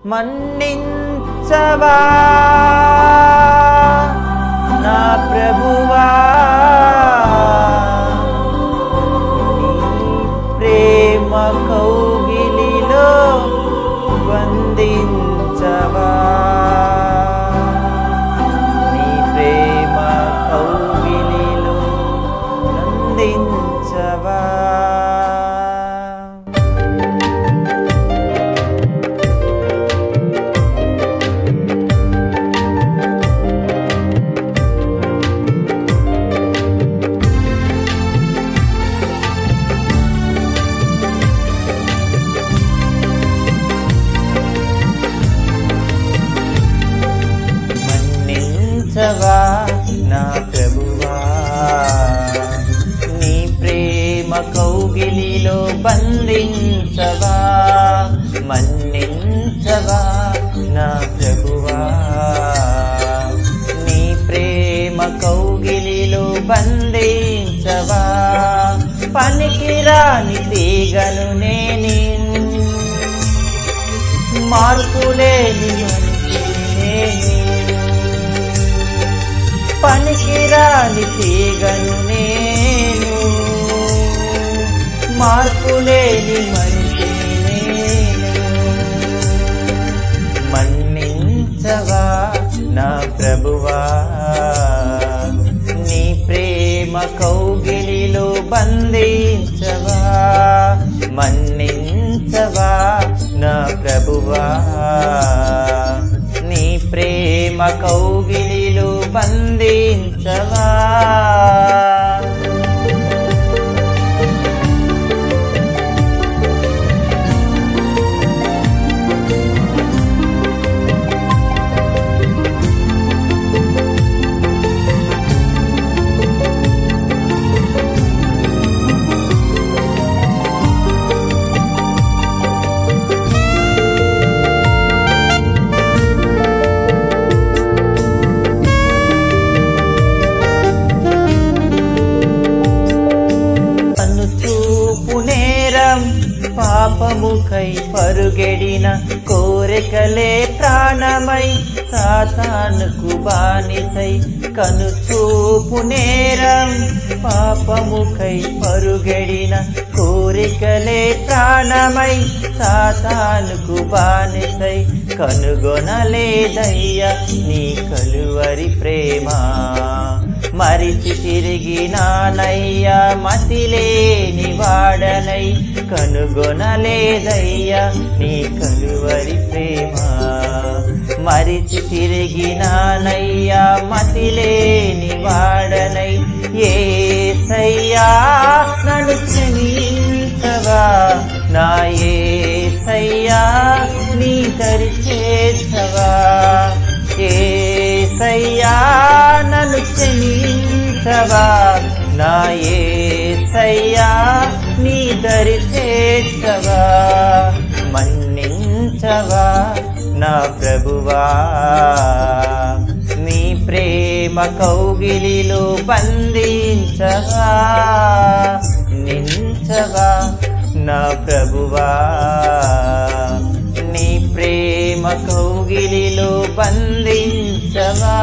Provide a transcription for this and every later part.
మన్నించవా నా ప్రభువా నీ ప్రేమ కౌగిలిలో బంధించవా నీ ప్రేమ కౌగిలిలో నందించవా మన్నించవా నా ప్రభువా నీ ప్రేమ కౌగిలిలో బంధించవా మన్నించవా నా ప్రభువా నీ ప్రేమ కౌగిలిలో బంధించవా పనికిరాని తీగను నేని మార్పులేని మనిషిని పనికిరాని తీగను నేను మార్పులేని మనిషిని నేను మన్నించవా నా ప్రభువా నీ ప్రేమ కౌగిలిలో బంధించవా మన్నించవా నా ప్రభువా నీ ప్రేమ కౌగిలిలో బంధించవా కన్ను చూపు నేరం పాపముఖై పరుగెడిన కోరికలే ప్రాణమై సాతానుకు బానిసై కను చూపు నేరం పాపముఖై పరుగెడిన కోరికలే ప్రాణమై సాతానుకు బానిసై కనుగొనలేదయ్యా నీ కలువరి ప్రేమ మరిచి తిరిగి నానయ్యా మతిలేని వాడనై కనుగొనలేదయ్యా నీ కలువరి ప్రేమ మరిచి తిరిగి నానయ్యా మతిలేని వాడనై ఏ సయ్యా నన్ను క్షమించవా నా ఏ సయ్యా నీ దరి చేర్చవా ఏసయ్యా నన్ను క్షమించవా నా ఏసయ్యా నీ దరి చేర్చవా మన్నించవా నా ప్రభువా నీ ప్రేమ కౌగిలిలో బంధించవా నించవా నా ప్రభువా నీ ప్రేమ కౌగిలిలో బంధించవా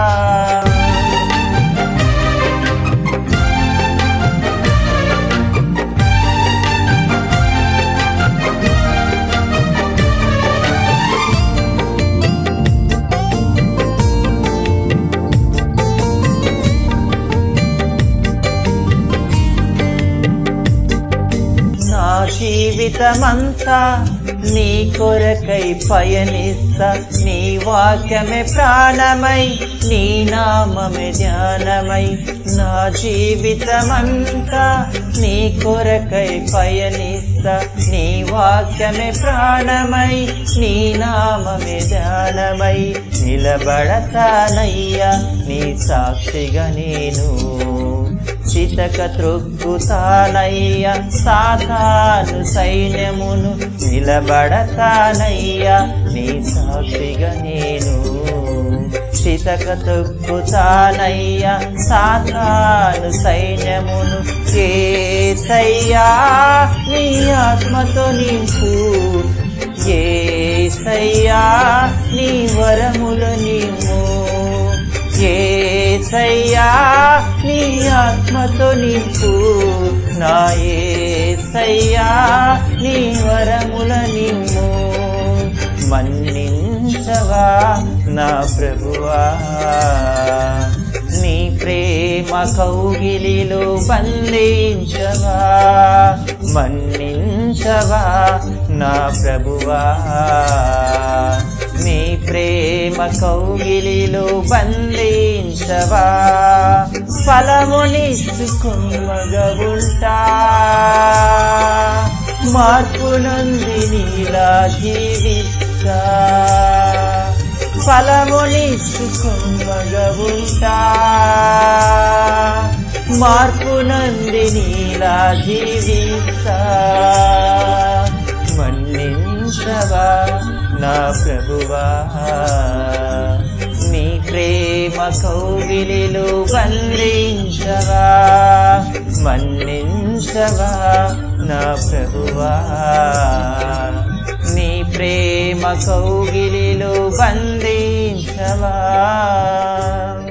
నా జీవితమంతా నీ కొరకై పయనిస్తా నీ వాక్యమే ప్రాణమై నీ నామమే ధ్యానమై నా జీవితమంతా నీ కొరకై పయనిస్తా నీ వాక్యమే ప్రాణమై నీ నామమే ధ్యానమై నిలబడతానయ్యా నీ సాక్షిగా నేను చితక త్రొక్కుతానయ్యా సాతాను సైన్యమును నిలబడతానయ్యా నీ సాక్షిగా నేను చితక తొక్కుతానయ్యా సాతాను సైన్యమును ఏసయ్యా నీ ఆత్మతో నింపు ఏ ఏసయ్యా నీ వరములు నిమ్ము ఏసయ్యా నీ ఆత్మతో నింపు నా ఏసయ్యా నీ వరముల నిమ్ము మన్నించవా నా ప్రభువా నీ ప్రేమ కౌగిలిలో బంధించవా మన్నించవా నా ప్రభువా నీ ప్రేమ కౌగిలిలో బంధించవా ఫలమునిచ్చుకుమ్మగా ఉంటా మార్పు నంది నీలా జీవిస్తా ఫలమునిచ్చుకుమ్మగా ఉంటా మార్పు నంది నీలా జీవిస్తా మన్నించవా నా ప్రభువా నీ ప్రేమ కౌగిలిలో బంధించవా మన్నించవా నా ప్రభువా నీ ప్రేమ కౌగిలిలో బంధించవా